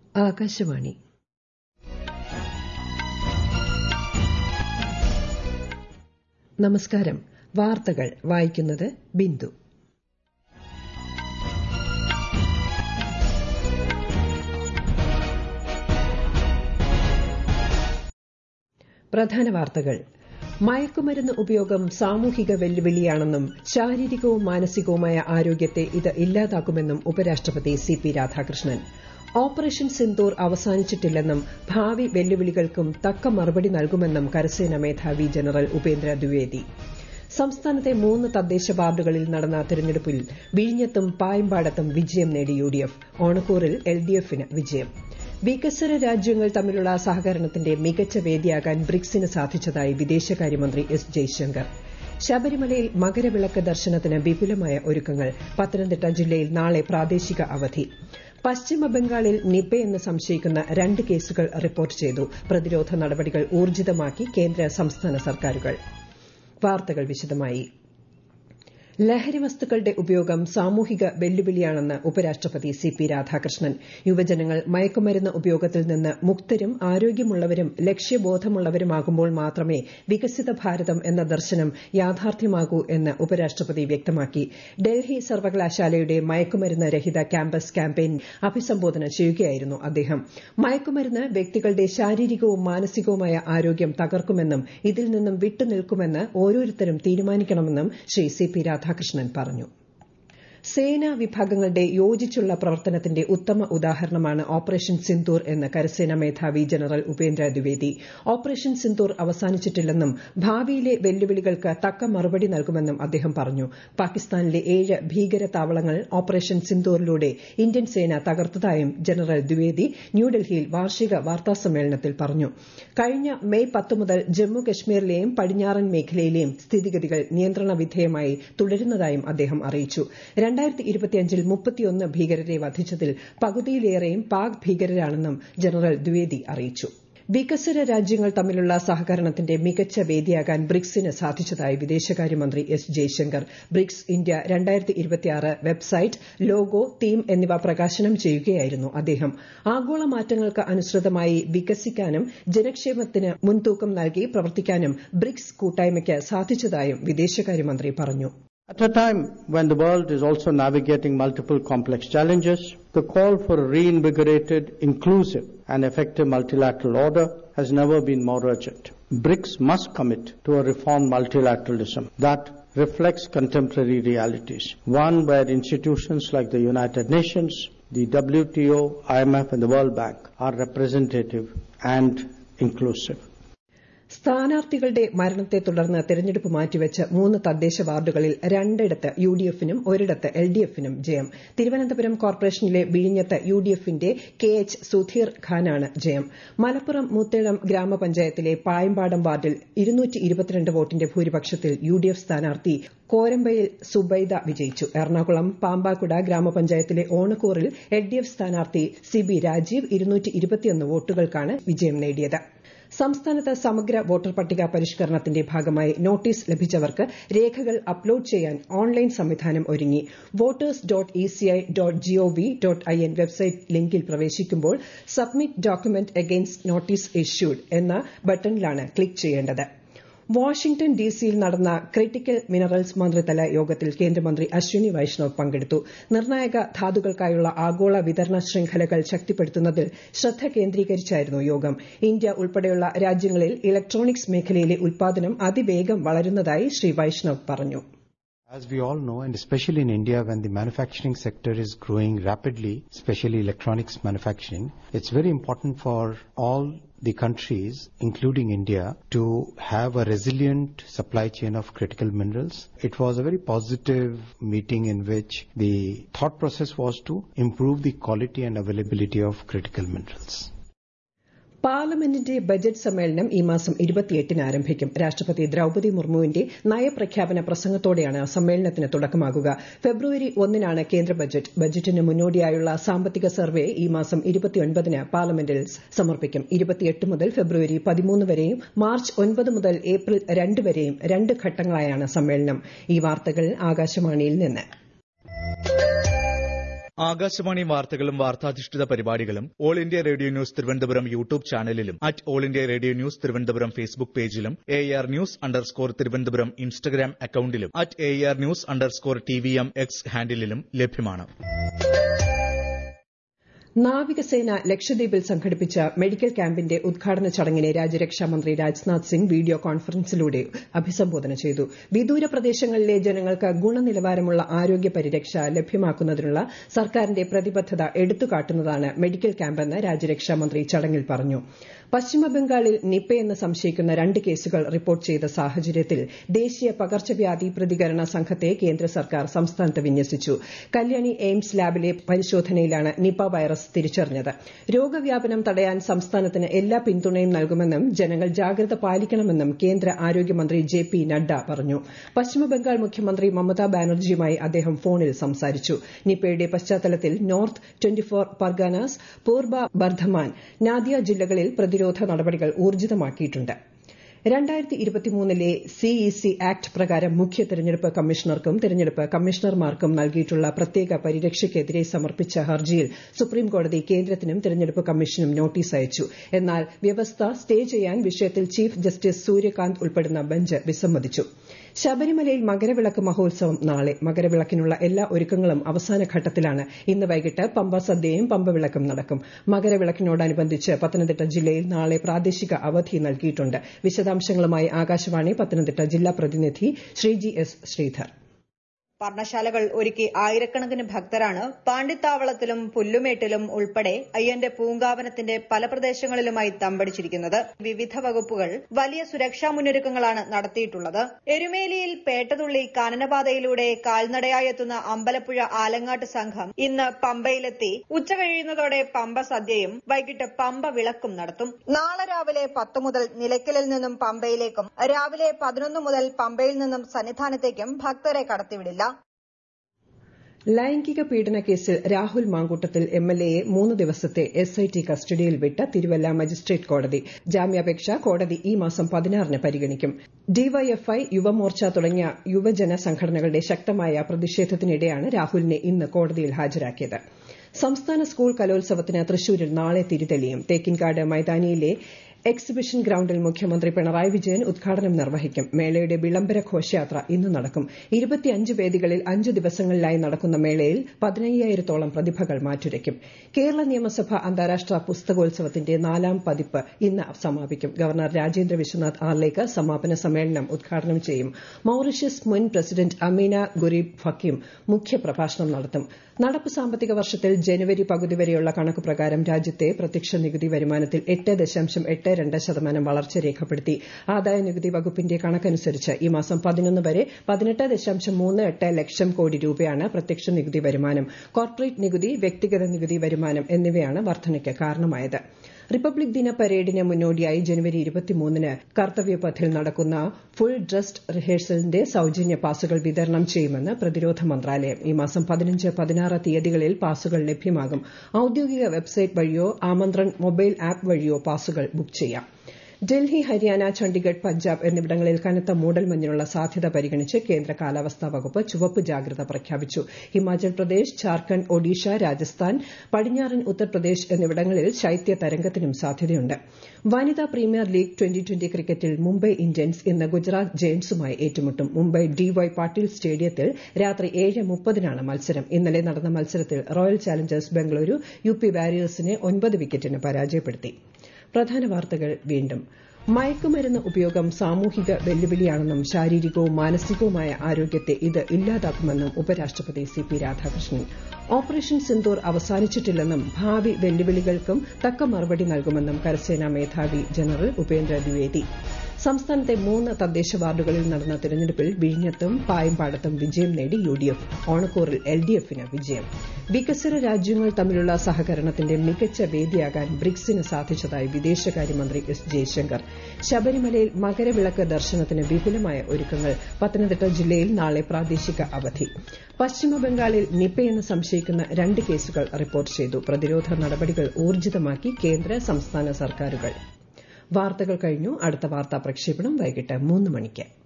ആകാശവാണി നമസ്കാരം വാർത്തകൾ വായിക്കുന്നത് ബിന്ദു പ്രധാന വാർത്തകൾ മയക്കുമരുന്ന് ഉപയോഗം സാമൂഹിക വെല്ലുവിളിയാണെന്നും ശാരീരികവും മാനസികവുമായ ആരോഗ്യത്തെ ഇത് ഇല്ലാതാക്കുമെന്നും ഉപരാഷ്ട്രപതി C P Radhakrishnan operation Sindoor അവസാനിച്ചിട്ടില്ലെന്നും ഭാവി വെല്ലുവിളികൾക്കും തക്ക മറുപടി നൽകുമെന്നും കരസേന മേധാവി ജനറൽ ഉപേന്ദ്ര ദ്വിവേദി സംസ്ഥാനത്തെ മൂന്ന് തദ്ദേശ വാർഡുകളിൽ നടന്ന തെരഞ്ഞെടുപ്പിൽ വിഴിഞ്ഞത്തും പായമ്പാടത്തും വിജയം നേടി യുഡിഎഫ് ഓണക്കൂറിൽ എൽഡിഎഫിന് വിജയം വികസ്വര രാജ്യങ്ങൾ തമ്മിലുള്ള സഹകരണത്തിന്റെ മികച്ച വേദിയാകാൻ ബ്രിക്സിന് സാധിച്ചതായി വിദേശകാര്യമന്ത്രി എസ് ജയശങ്കർ ശബരിമലയിൽ മകരവിളക്ക് ദർശനത്തിന് വിപുലമായ ഒരുക്കങ്ങൾ പത്തനംതിട്ട ജില്ലയിൽ നാളെ പ്രാദേശിക അവധി പശ്ചിമ ബംഗാളിൽ നിപയെന്ന് സംശയിക്കുന്ന രണ്ട് കേസുകൾ റിപ്പോർട്ട് ചെയ്തു പ്രതിരോധ നടപടികൾ ഊർജിതമാക്കി കേന്ദ്ര സംസ്ഥാന സർക്കാരുകൾ വാർത്തകൾ വിശദമായി ലഹരിവസ്തുക്കളുടെ ഉപയോഗം സാമൂഹിക വെല്ലുവിളിയാണെന്ന് ഉപരാഷ്ട്രപതി സി പി രാധാകൃഷ്ണൻ യുവജനങ്ങൾ മയക്കുമരുന്ന് ഉപയോഗത്തിൽ നിന്ന് മുക്തരും ആരോഗ്യമുള്ളവരും ലക്ഷ്യബോധമുള്ളവരുമാകുമ്പോൾ മാത്രമേ വികസിത ഭാരതം എന്ന ദർശനം യാഥാർത്ഥ്യമാകൂ എന്ന് ഉപരാഷ്ട്രപതി വ്യക്തമാക്കി ഡൽഹി സർവകലാശാലയുടെ മയക്കുമരുന്ന് രഹിത ക്യാമ്പസ് ക്യാമ്പയിൻ അഭിസംബോധന ചെയ്യുകയായിരുന്നു അദ്ദേഹം മയക്കുമരുന്ന് വ്യക്തികളുടെ ശാരീരികവും മാനസികവുമായ ആരോഗ്യം തകർക്കുമെന്നും ഇതിൽ നിന്നും വിട്ടുനിൽക്കുമെന്ന് ഓരോരുത്തരും തീരുമാനിക്കണമെന്നും ശ്രീ സി പി രാധാകൃഷ്ണൻ പറഞ്ഞു സേനാ വിഭാഗങ്ങളുടെ യോജിച്ചുള്ള പ്രവർത്തനത്തിന്റെ ഉത്തമ ഉദാഹരണമാണ് ഓപ്പറേഷൻ സിന്ദൂർ എന്ന് കരസേനാ മേധാവി ജനറൽ ഉപേന്ദ്ര ദ്വിവേദി ഓപ്പറേഷൻ സിന്ദൂർ അവസാനിച്ചിട്ടില്ലെന്നും ഭാവിയിലെ വെല്ലുവിളികൾക്ക് തക്ക മറുപടി നൽകുമെന്നും അദ്ദേഹം പറഞ്ഞു പാകിസ്ഥാനിലെ ഏഴ് ഭീകര താവളങ്ങൾ ഓപ്പറേഷൻ സിന്ദൂറിലൂടെ ഇന്ത്യൻ സേന തകർത്തതായും ജനറൽ ദ്വിവേദി ന്യൂഡൽഹിയിൽ വാർഷിക വാർത്താസമ്മേളനത്തിൽ പറഞ്ഞു കഴിഞ്ഞ മെയ് പത്ത് മുതൽ ജമ്മു കശ്മീരിലെയും പടിഞ്ഞാറൻ മേഖലയിലെയും സ്ഥിതിഗതികൾ നിയന്ത്രണ വിധേയമായി തുടരുന്നതായും അദ്ദേഹം അറിയിച്ചു രണ്ടായിരത്തി ഇരുപത്തിയഞ്ചിൽ മുപ്പത്തിയൊന്ന് ഭീകരരെ വധിച്ചതിൽ പകുതിയിലേറെയും പാക് ഭീകരരാണെന്നും ജനറൽ ദ്വിവേദി അറിയിച്ചു വികസ്വര രാജ്യങ്ങൾ തമ്മിലുള്ള സഹകരണത്തിന്റെ മികച്ച വേദിയാകാൻ ബ്രിക്സിന് സാധിച്ചതായി വിദേശകാര്യമന്ത്രി S Jaishankar BRICS India website logo theme എന്നിവ പ്രകാശനം ചെയ്യുകയായിരുന്നു അദ്ദേഹം ആഗോള മാറ്റങ്ങൾക്ക് അനുസൃതമായി വികസിക്കാനും ജനക്ഷേമത്തിന് മുൻതൂക്കം നൽകി പ്രവർത്തിക്കാനും ബ്രിക്സ് കൂട്ടായ്മയ്ക്ക് സാധിച്ചതായും വിദേശകാര്യമന്ത്രി പറഞ്ഞു At a time when the world is also navigating multiple complex challenges, the call for a reinvigorated, inclusive and effective multilateral order has never been more urgent. BRICS must commit to a reformed multilateralism that reflects contemporary realities, one where institutions like the United Nations, the WTO, IMF and the World Bank are representative and inclusive. സ്ഥാനാർത്ഥികളുടെ മരണത്തെ തുടർന്ന് തെരഞ്ഞെടുപ്പ് മാറ്റിവെച്ച് മൂന്ന് തദ്ദേശ വാർഡുകളിൽ രണ്ടിടത്ത് യുഡിഎഫിനും ഒരിടത്ത് എൽഡിഎഫിനും ജയം തിരുവനന്തപുരം കോർപ്പറേഷനിലെ വിഴിഞ്ഞത്ത് യുഡിഎഫിന്റെ കെ എച്ച് സുധീർ ഖാനാണ് ജയം മലപ്പുറം മുത്തേടം ഗ്രാമപഞ്ചായത്തിലെ പായമ്പാടം വാർഡിൽ വോട്ടിന്റെ ഭൂരിപക്ഷത്തിൽ യുഡിഎഫ് സ്ഥാനാർത്ഥി കോരമ്പയിൽ സുബൈദ വിജയിച്ചു എറണാകുളം പാമ്പാക്കുട ഗ്രാമപഞ്ചായത്തിലെ ഓണക്കൂറിൽ എൽഡിഎഫ് സ്ഥാനാർത്ഥി സി ബി രാജീവ് വോട്ടുകൾക്കാണ് വിജയം നേടിയത് സംസ്ഥാനത്ത് സമഗ്ര വോട്ടർ പട്ടിക പരിഷ്കരണത്തിന്റെ ഭാഗമായി നോട്ടീസ് ലഭിച്ചവർക്ക് രേഖകൾ അപ്ലോഡ് ചെയ്യാൻ ഓൺലൈൻ സംവിധാനം ഒരുങ്ങി voters dot ECI dot G O V dot I N website ലിങ്കിൽ പ്രവേശിക്കുമ്പോൾ submit document against notice issued എന്ന ബട്ടണിലാണ് ക്ലിക്ക് ചെയ്യേണ്ടത് വാഷിംഗ്ടൺ ഡിസിയിൽ നടന്ന ക്രിട്ടിക്കൽ മിനറൽസ് മന്ത്രിതല യോഗത്തിൽ കേന്ദ്രമന്ത്രി അശ്വിനി വൈഷ്ണവ് പങ്കെടുത്തു നിർണായക ധാതുക്കൾക്കായുള്ള ആഗോള വിതരണ ശൃംഖലകൾ ശക്തിപ്പെടുത്തുന്നതിൽ ശ്രദ്ധ കേന്ദ്രീകരിച്ചായിരുന്നു യോഗം ഇന്ത്യ ഉൾപ്പെടെയുള്ള രാജ്യങ്ങളിൽ ഇലക്ട്രോണിക്സ് മേഖലയിലെ ഉൽപാദനം അതിവേഗം വളരുന്നതായി ശ്രീ വൈഷ്ണവ് പറഞ്ഞു As we all know, and especially in India, when the manufacturing sector is growing rapidly, especially electronics manufacturing, it's very important for all the countries, including India, to have a resilient supply chain of critical minerals. It was a very positive meeting in which the thought process was to improve the quality and availability of critical minerals. പാർലമെന്റിന്റെ budget സമ്മേളനം ഈ മാസം ഇരുപത്തിയെട്ടിന് ആരംഭിക്കും രാഷ്ട്രപതി ദ്രൌപതി മുർമുവിന്റെ നയപ്രഖ്യാപന പ്രസംഗത്തോടെയാണ് സമ്മേളനത്തിന് തുടക്കമാകുക ഫെബ്രുവരി ഒന്നിനാണ് കേന്ദ്ര ബജറ്റ് ബജറ്റിന് മുന്നോടിയായുള്ള സാമ്പത്തിക സർവേ ഈ മാസം ഇരുപത്തിയൊൻപതിന് പാർലമെന്റിൽ സമർപ്പിക്കും ഇരുപത്തിയെട്ട് മുതൽ ഫെബ്രുവരി പതിമൂന്ന് വരെയും മാർച്ച് ഒൻപത് മുതൽ ഏപ്രിൽ രണ്ട് വരെയും രണ്ട് ഘട്ടങ്ങളായാണ് സമ്മേളനം ഈ വാർത്തകൾ ആകാശവാണിയിൽ നിന്ന് ആകാശവാണി വാർത്തകളും വാർത്താധിഷ്ഠിത പരിപാടികളും all India radio news Thiruvananthapuram YouTube ചാനലിലും at all India radio news Thiruvananthapuram Facebook പേജിലും A R news underscore Thiruvananthapuram Instagram അക്കൌണ്ടിലും at A R news underscore T V M X ഹാൻഡിലും ലഭ്യമാണ് നാവികസേന ലക്ഷദ്വീപിൽ സംഘടിപ്പിച്ച മെഡിക്കൽ ക്യാമ്പിന്റെ ഉദ്ഘാടന ചടങ്ങിനെ രാജ്യരക്ഷാമന്ത്രി രാജ്നാഥ് സിംഗ് വീഡിയോ കോൺഫറൻസിലൂടെ അഭിസംബോധന ചെയ്തു വിദൂര പ്രദേശങ്ങളിലെ ജനങ്ങൾക്ക് ഗുണനിലവാരമുള്ള ആരോഗ്യ പരിരക്ഷ ലഭ്യമാക്കുന്നതിനുള്ള സർക്കാരിന്റെ പ്രതിബദ്ധത എടുത്തുകാട്ടുന്നതാണ് മെഡിക്കൽ ക്യാമ്പെന്ന് രാജ്യരക്ഷാമന്ത്രി ചടങ്ങിൽ പറഞ്ഞു പശ്ചിമബംഗാളിൽ നിപ്പയെന്ന് സംശയിക്കുന്ന രണ്ട് കേസുകൾ റിപ്പോർട്ട് ചെയ്ത സാഹചര്യത്തിൽ ദേശീയ പകർച്ചവ്യാധി പ്രതികരണ സംഘത്തെ കേന്ദ്ര സർക്കാർ സംസ്ഥാനത്ത് വിന്യസിച്ചു കല്യാണി എയിംസ് ലാബിലെ പരിശോധനയിലാണ് നിപ വൈറസ് തിരിച്ചറിഞ്ഞത് രോഗവ്യാപനം തടയാൻ സംസ്ഥാനത്തിന് എല്ലാ പിന്തുണയും നൽകുമെന്നും ജനങ്ങൾ ജാഗ്രത പാലിക്കണമെന്നും കേന്ദ്ര ആരോഗ്യമന്ത്രി ജെ പി നഡ്ഡ പറഞ്ഞു പശ്ചിമബംഗാൾ മുഖ്യമന്ത്രി മമതാ ബാനർജിയുമായി അദ്ദേഹം ഫോണിൽ സംസാരിച്ചു നിപയുടെ പശ്ചാത്തലത്തിൽ north twenty four Parganas Purba Bardhaman Nadia ജില്ലകളിൽ പ്രതിരോധ നടപടികൾ ഊർജിതമാക്കിയിട്ടുണ്ട് രണ്ടായിരത്തി ഇരുപത്തിമൂന്നിലെ സിഇസി ആക്ട് പ്രകാരം മുഖ്യ തെരഞ്ഞെടുപ്പ് കമ്മീഷണർക്കും തെരഞ്ഞെടുപ്പ് കമ്മീഷണർമാർക്കും നൽകിയിട്ടുള്ള പ്രത്യേക പരിരക്ഷയ്ക്കെതിരെ സമർപ്പിച്ച ഹർജിയിൽ സുപ്രീംകോടതി കേന്ദ്രത്തിനും തെരഞ്ഞെടുപ്പ് കമ്മീഷനും നോട്ടീസ് അയച്ചു എന്നാൽ വ്യവസ്ഥ സ്റ്റേ ചെയ്യാൻ വിഷയത്തിൽ ചീഫ് ജസ്റ്റിസ് സൂര്യകാന്ത് ഉൾപ്പെടുന്ന ബെഞ്ച് വിസമ്മതിച്ചു ശബരിമലയിൽ മകരവിളക്ക് മഹോത്സവം നാളെ മകരവിളക്കിനുള്ള എല്ലാ ഒരുക്കങ്ങളും അവസാന ഘട്ടത്തിലാണ് ഇന്ന് വൈകിട്ട് പമ്പ സദ്യയും പമ്പവിളക്കും നടക്കും മകരവിളക്കിനോടനുബന്ധിച്ച് പത്തനംതിട്ട ജില്ലയിൽ നാളെ പ്രാദേശിക അവധി നൽകിയിട്ടുണ്ട് വിശദാംശങ്ങളുമായി ആകാശവാണി പത്തനംതിട്ട ജില്ലാ പ്രതിനിധി ശ്രീജി എസ് ശ്രീധർ പർണശാലകൾ ഒരുക്കി ആയിരക്കണക്കിന് ഭക്തരാണ് പാണ്ടിത്താവളത്തിലും പുല്ലുമേട്ടിലും ഉൾപ്പെടെ അയ്യന്റെ പൂങ്കാവനത്തിന്റെ പല പ്രദേശങ്ങളിലുമായി തമ്പടിച്ചിരിക്കുന്നത് വിവിധ വകുപ്പുകൾ വലിയ സുരക്ഷാ മുന്നൊരുക്കങ്ങളാണ് നടത്തിയിട്ടുള്ളത് എരുമേലിയിൽ പേട്ടതുള്ളി കാനനപാതയിലൂടെ കാൽനടയായെത്തുന്ന അമ്പലപ്പുഴ ആലങ്ങാട്ട് സംഘം ഇന്ന് പമ്പയിലെത്തി ഉച്ച കഴിയുന്നതോടെ പമ്പ സദ്യയും വൈകിട്ട് പമ്പ വിളക്കും നടത്തും നാളെ രാവിലെ പത്ത് മുതൽ നിലയ്ക്കലിൽ നിന്നും പമ്പയിലേക്കും രാവിലെ പതിനൊന്ന് മുതൽ പമ്പയിൽ നിന്നും സന്നിധാനത്തേക്കും ഭക്തരെ കടത്തിവിടില്ല ലൈംഗിക പീഡന കേസിൽ രാഹുൽ മാങ്കൂട്ടത്തിൽ എംഎൽഎയെ മൂന്ന് ദിവസത്തെ എസ്ഐടി കസ്റ്റഡിയിൽ വിട്ട തിരുവല്ല മജിസ്ട്രേറ്റ് കോടതി ജാമ്യാപേക്ഷ കോടതി ഈ മാസം പതിനാറിന് പരിഗണിക്കും ഡിവൈഎഫ്ഐ യുവമോർച്ച തുടങ്ങിയ യുവജന സംഘടനകളുടെ ശക്തമായ പ്രതിഷേധത്തിനിടെയാണ് രാഹുലിനെ ഇന്ന് കോടതിയിൽ ഹാജരാക്കിയത് സംസ്ഥാന സ്കൂൾ കലോത്സവത്തിന് തൃശൂരിൽ നാളെ തിരിതെളിയും തേക്കിൻകാട് മൈതാനിയിലെ എക്സിബിഷൻ ഗ്രൌണ്ടിൽ മുഖ്യമന്ത്രി പിണറായി വിജയൻ ഉദ്ഘാടനം നിർവഹിക്കും മേളയുടെ വിളംബര ഘോഷയാത്ര ഇന്ന് നടക്കും ഇരുപത്തിയഞ്ച് വേദികളിൽ അഞ്ച് ദിവസങ്ങളിലായി നടക്കുന്ന മേളയിൽ പതിനയ്യായിരത്തോളം പ്രതിഭകൾ മാറ്റുരയ്ക്കും കേരള നിയമസഭ അന്താരാഷ്ട്ര പുസ്തകോത്സവത്തിന്റെ നാലാം പതിപ്പ് ഇന്ന് സമാപിക്കും ഗവർണർ രാജേന്ദ്ര വിശ്വനാഥ് ആർലേക്കർ സമാപന സമ്മേളനം ഉദ്ഘാടനം ചെയ്യും മൌറീഷ്യസ് മുൻ പ്രസിഡന്റ് അമീന ഗുരീബ് ഫക്കീം മുഖ്യപ്രഭാഷണം നടത്തും നടപ്പ് സാമ്പത്തിക വർഷത്തിൽ ജനുവരി പകുതി വരെയുള്ള കണക്ക് പ്രകാരം രാജ്യത്തെ പ്രത്യക്ഷ നികുതി വരുമാനത്തിൽ എട്ട് ദശാംശം എട്ട് രണ്ട് ശതമാനം വളർച്ച രേഖപ്പെടുത്തി ആദായ നികുതി വകുപ്പിന്റെ കണക്കനുസരിച്ച് ഈ മാസം പതിനൊന്ന് വരെ പതിനെട്ട് ദശാംശം മൂന്ന് എട്ട് ലക്ഷം കോടി രൂപയാണ് പ്രത്യക്ഷ നികുതി വരുമാനം കോർപ്പറേറ്റ് നികുതി വ്യക്തിഗത നികുതി വരുമാനം എന്നിവയാണ് വർധനയ്ക്ക് കാരണമായത് റിപ്പബ്ലിക് ദിന പരേഡിന് മുന്നോടിയായി ജനുവരി ഇരുപത്തിമൂന്നിന് കർത്തവ്യപഥിൽ നടക്കുന്ന ഫുൾ ഡ്രസ്ഡ് റിഹേഴ്സലിന്റെ സൌജന്യ പാസുകൾ വിതരണം ചെയ്യുമെന്ന് പ്രതിരോധ മന്ത്രാലയം ഈ മാസം പതിനഞ്ച് പതിനാറ് തീയതികളിൽ പാസുകൾ ലഭ്യമാകും ഔദ്യോഗിക വെബ്സൈറ്റ് വഴിയോ ആമന്ത്രൺ മൊബൈൽ ആപ്പ് വഴിയോ പാസുകൾ ബുക്ക് ചെയ്യാം ഡൽഹി ഹരിയാന ചണ്ഡിഗഡ് പഞ്ചാബ് എന്നിവിടങ്ങളിൽ കനത്ത മൂടൽമഞ്ഞിനുള്ള സാധ്യത പരിഗണിച്ച് കേന്ദ്ര കാലാവസ്ഥാ വകുപ്പ് ചുവപ്പ് ജാഗ്രത പ്രഖ്യാപിച്ചു ഹിമാചൽ പ്രദേശ് ഝാർഖണ്ഡ് ഒഡീഷ രാജസ്ഥാൻ പടിഞ്ഞാറൻ ഉത്തർപ്രദേശ് എന്നിവിടങ്ങളിൽ ശൈത്യ തരംഗത്തിനും സാധ്യതയുണ്ട് വനിതാ പ്രീമിയർ ലീഗ് ട്വന്റി ട്വന്റി ക്രിക്കറ്റിൽ മുംബൈ ഇന്ത്യൻസ് ഇന്ന് ഗുജറാത്ത് ജയന്റ്സുമായി ഏറ്റുമുട്ടും മുംബൈ ഡിവൈ പാട്ടീൽ സ്റ്റേഡിയത്തിൽ രാത്രി ഏഴ് മുപ്പതിനാണ് മത്സരം ഇന്നലെ നടന്ന മത്സരത്തിൽ Royal Challengers Bengaluru U P വാരിയേഴ്സിനെ ഒൻപത് വിക്കറ്റിന് പരാജയപ്പെടുത്തി പ്രധാന വാർത്തകൾ വീണ്ടും മയക്കുമരുന്ന് ഉപയോഗം സാമൂഹിക വെല്ലുവിളിയാണെന്നും ശാരീരികവും മാനസികവുമായ ആരോഗ്യത്തെ ഇത് ഇല്ലാതാക്കുമെന്നും ഉപരാഷ്ട്രപതി C P Radhakrishnan operation Sindoor അവസാനിച്ചിട്ടില്ലെന്നും ഭാവി വെല്ലുവിളികൾക്കും തക്ക മറുപടി നൽകുമെന്നും കരസേനാ മേധാവി ജനറൽ ഉപേന്ദ്ര ദ്വിവേദി സംസ്ഥാനത്തെ മൂന്ന് തദ്ദേശ വാർഡുകളിൽ നടന്ന തെരഞ്ഞെടുപ്പിൽ വിഴിഞ്ഞത്തും പായമ്പാടത്തും വിജയം നേടി യു ഡി എഫ് ഓണക്കൂറിൽ എൽ ഡി എഫിന് വിജയം വികസ്വര രാജ്യങ്ങൾ തമ്മിലുള്ള സഹകരണത്തിന്റെ മികച്ച വേദിയാകാൻ ബ്രിക്സിന് സാധിച്ചതായി വിദേശകാര്യമന്ത്രി എസ് ജയശങ്കർ ശബരിമലയിൽ മകരവിളക്ക് ദർശനത്തിന് വിപുലമായ ഒരുക്കങ്ങൾ പത്തനംതിട്ട ജില്ലയിൽ നാളെ പ്രാദേശിക അവധി പശ്ചിമബംഗാളിൽ നിപയെന്ന് സംശയിക്കുന്ന രണ്ട് കേസുകൾ റിപ്പോർട്ട് ചെയ്തു പ്രതിരോധ നടപടികൾ ഊർജിതമാക്കി കേന്ദ്ര സംസ്ഥാന സർക്കാരുകൾ വാർത്തകൾ കഴിഞ്ഞു അടുത്ത വാർത്താ പ്രക്ഷേപണം വൈകിട്ട് മൂന്ന് മണിക്ക്